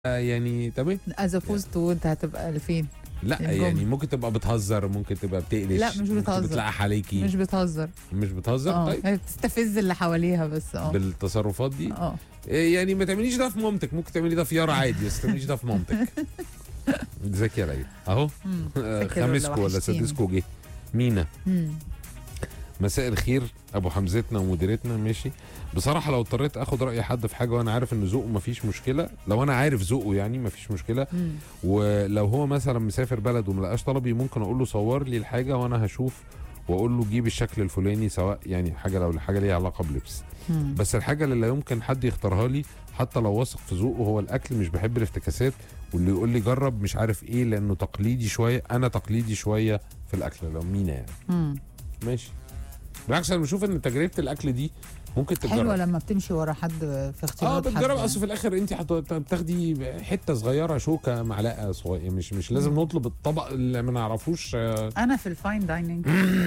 يعني تمام از اوبوز تو انت هتبقى لفين لا الجملة. يعني ممكن تبقى بتهزر ممكن تبقى بتقلش لا، مش ممكن بتهزر. بتلقح عليكي مش بتهزر مش بتهزر اه طيب هي بتستفز اللي حواليها بس اه بالتصرفات دي اه إيه يعني ما تعمليش ده في مامتك ممكن تعملي ده في يارا عادي بس ما تعمليش ده في مامتك ذكي يا ليلى اهو مم. آه، فاكر ولا خامسكو ولا وحشتيني؟ سادسكو جه مينا مم. مساء الخير ابو حمزتنا ومديرتنا ماشي بصراحه لو اضطريت اخد راي حد في حاجه وانا عارف ان ذوقه مفيش مشكله لو انا عارف ذوقه يعني مفيش مشكله مم. ولو هو مثلا مسافر بلد وملقاش طلبي ممكن اقول له صور لي الحاجه وانا هشوف واقول له جيب الشكل الفلاني سواء يعني حاجه لو الحاجه ليها علاقه بلبس مم. بس الحاجه اللي لا يمكن حد يختارها لي حتى لو واثق في ذوقه هو الاكل مش بحب الافتكاسات واللي يقول لي جرب مش عارف ايه لانه تقليدي شويه انا تقليدي شويه في الاكل لو مينا يعني مم. ماشي بالعكس انا بشوف ان تجربه الاكل دي ممكن حلوه تتجرب لما بتمشي ورا حد في اه اختيارات حد بتجرب يعني. اصل في الاخر انت حت- بتاخدي حته صغيره شوكه معلقه صغيره مش مش لازم نطلب الطبق اللي ما نعرفوش اه انا في الفاين دايننج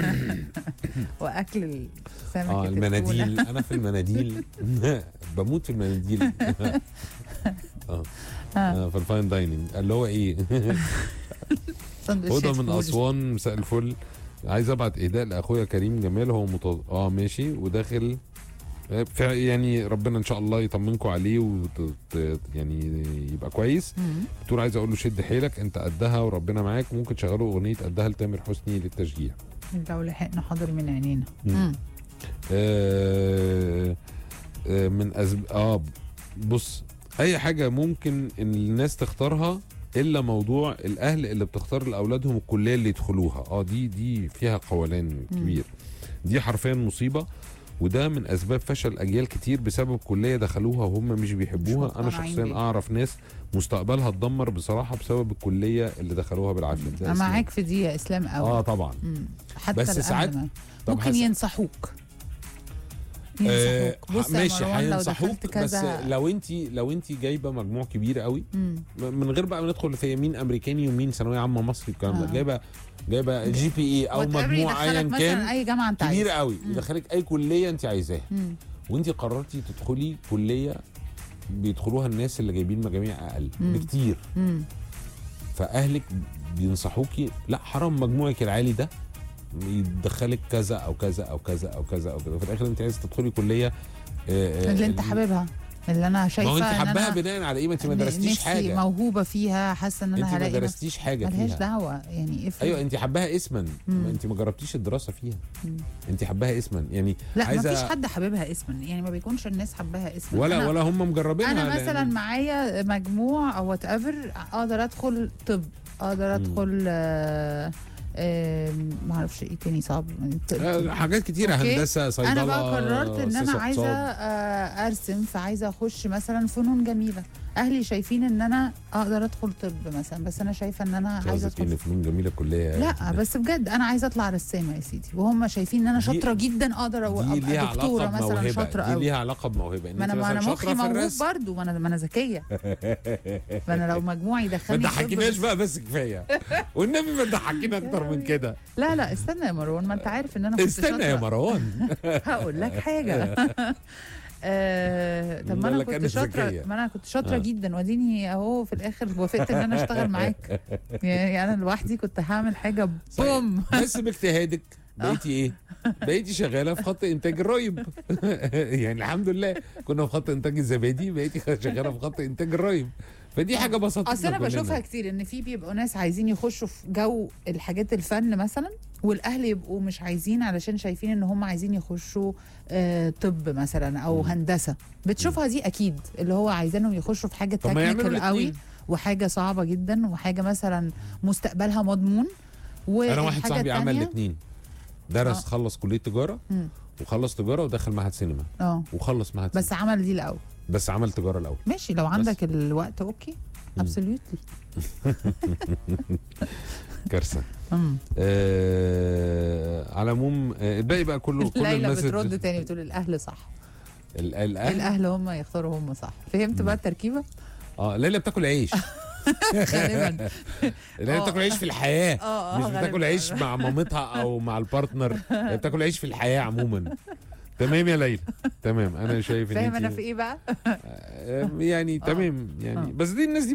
واكل السمكه آه، التونة. المناديل انا في المناديل بموت في المناديل اه آه. آه، في الفاين دايننج اللي هو ايه سندوتشات هدى من فول. اسوان مساء الفل عايز ابعت اهداء لاخويا كريم جمال هو متوظ... اه ماشي وداخل آه، فع- يعني ربنا ان شاء الله يطمنكم عليه وت... ت- يعني يبقى كويس مم. بتقول عايز اقول له شد حيلك انت قدها وربنا معاك ممكن تشغلوا اغنيه قدها لتامر حسني للتشجيع لو لحقنا حاضر من عينينا مم. مم. آه آه من أزب... اه بص اي حاجه ممكن ان الناس تختارها الا موضوع الاهل اللي بتختار لاولادهم الكليه اللي يدخلوها اه دي دي فيها قولان كبير دي حرفيا مصيبه وده من اسباب فشل اجيال كتير بسبب كليه دخلوها وهم مش بيحبوها مش انا مقتنعين شخصيا بيها. اعرف ناس مستقبلها اتدمر بصراحه بسبب الكليه اللي دخلوها بالعافيه ده انا اسمه. معاك في دي يا اسلام قوي اه طبعا مم. حتى بس الأهل ساعات- ما- طب ممكن حس- ينصحوك آه ينصحوك بص يا ماشي مروان لو هينصحوك دخلت بس كذا لو انت لو انت جايبه مجموع كبير قوي مم. من غير بقى ما ندخل في مين امريكاني ومين ثانويه عامه مصري الكلام ده آه. جايبه جايبه جي بي اي او whatever مجموع ايا يدخلك مثلا كان اي جامعه انت كبير عايزها قوي مم. يدخلك اي كليه انت عايزاها مم. وانت قررتي تدخلي كليه بيدخلوها الناس اللي جايبين مجاميع اقل مم. بكتير مم. فاهلك بينصحوكي لا حرام مجموعك العالي ده يدخلك كذا او كذا او كذا او كذا او كذا في الاخر انت عايز تدخلي كليه آه، آه، اللي انت حاببها اللي انا ما شايفه هو انت ان حباها انا بناء على ايه ما انت ما ن- درستيش نفسي حاجه موهوبه فيها حاسه ان انت انا ما هلاقي نفسي درستيش حاجه ملهاش فيها دعوه يعني افرض ايوه انت حباها اسما مم. ما انت ما جربتيش الدراسه فيها مم. انت حباها اسما يعني لا عايزة- ما فيش حد حاببها اسما يعني ما بيكونش الناس حباها اسما ولا أنا ولا هم مجربينها انا لأن- مثلا معايا مجموع او وات ايفر اقدر ادخل طب اقدر ادخل آه آه ما اعرفش ايه تاني صعب آه، حاجات كتيره أوكي. هندسه صيدله انا بقى قررت ان انا سياسة عايزه اقتصاد. آه، ارسم فعايزه اخش مثلا فنون جميله اهلي شايفين ان انا اقدر ادخل طب مثلا بس انا شايفه ان انا انت عايزه قصدك ادخل ان فنون جميله كليه لا بس بجد انا عايزه اطلع رسامه يا سيدي وهم شايفين ان انا دي- شاطره جدا اقدر أو- دي ليها ابقى دكتوره علاقه مثلا بموهبه شاطره دي قوي ليها علاقه بموهبه ان ما انت انا ما انا مثلا مخي شاطره في موهوب الرسم برضه ما انا ما انا ذكيه ما انا لو مجموعي ما دخلني طب تضحكيناش بس- بقى بس كفايه والنبي ما تضحكينا اكتر من كده لا لا استنى يا مروان ما انت عارف ان انا كنت استنى يا شاطرة. مروان هقول لك حاجه آه، طب ما بقول انا لك كنت أنا شاطره ذكية. ما انا كنت شاطره آه. جدا واديني اهو في الاخر وافقت ان انا اشتغل معاك يعني انا لوحدي كنت هعمل حاجه بوم بس باجتهادك بقيتي ايه؟ بقيتي شغاله في خط انتاج الرايب يعني الحمد لله كنا في خط انتاج الزبادي بقيتي شغاله في خط انتاج الرايب فدي حاجه بسطتنا اصل انا كلنا. بشوفها كتير ان في بيبقوا ناس عايزين يخشوا في جو الحاجات الفن مثلا والاهل يبقوا مش عايزين علشان شايفين ان هم عايزين يخشوا آه طب مثلا او مم. هندسه بتشوفها دي اكيد اللي هو عايزينهم يخشوا في حاجه طب ما يعملوا تكنيكال قوي الاتنين. وحاجه صعبه جدا وحاجه مثلا مستقبلها مضمون انا واحد والحاجة صاحبي عمل التانية- الاثنين درس آه. خلص كليه تجاره مم. وخلص تجاره ودخل معهد سينما اه وخلص معهد سينما بس عمل دي الاول بس عمل تجاره الاول ماشي لو عندك الوقت اوكي مم. ابسوليوتلي كارثه آه على العموم آه الباقي بقى كله كل ليلى الناس بترد تاني بتقول الاهل صح ال- الاهل الاهل هم يختاروا هم صح فهمت بقى التركيبه اه ليلى بتاكل عيش غالبا ليلى آه. بتاكل عيش في الحياه اه اه مش غالباً. بتاكل عيش مع مامتها او مع البارتنر هي بتاكل عيش في الحياه عموما تمام يا ليلى تمام انا شايف ان فاهم انا انت في ايه بقى آه، يعني تمام يعني آه. بس دي الناس دي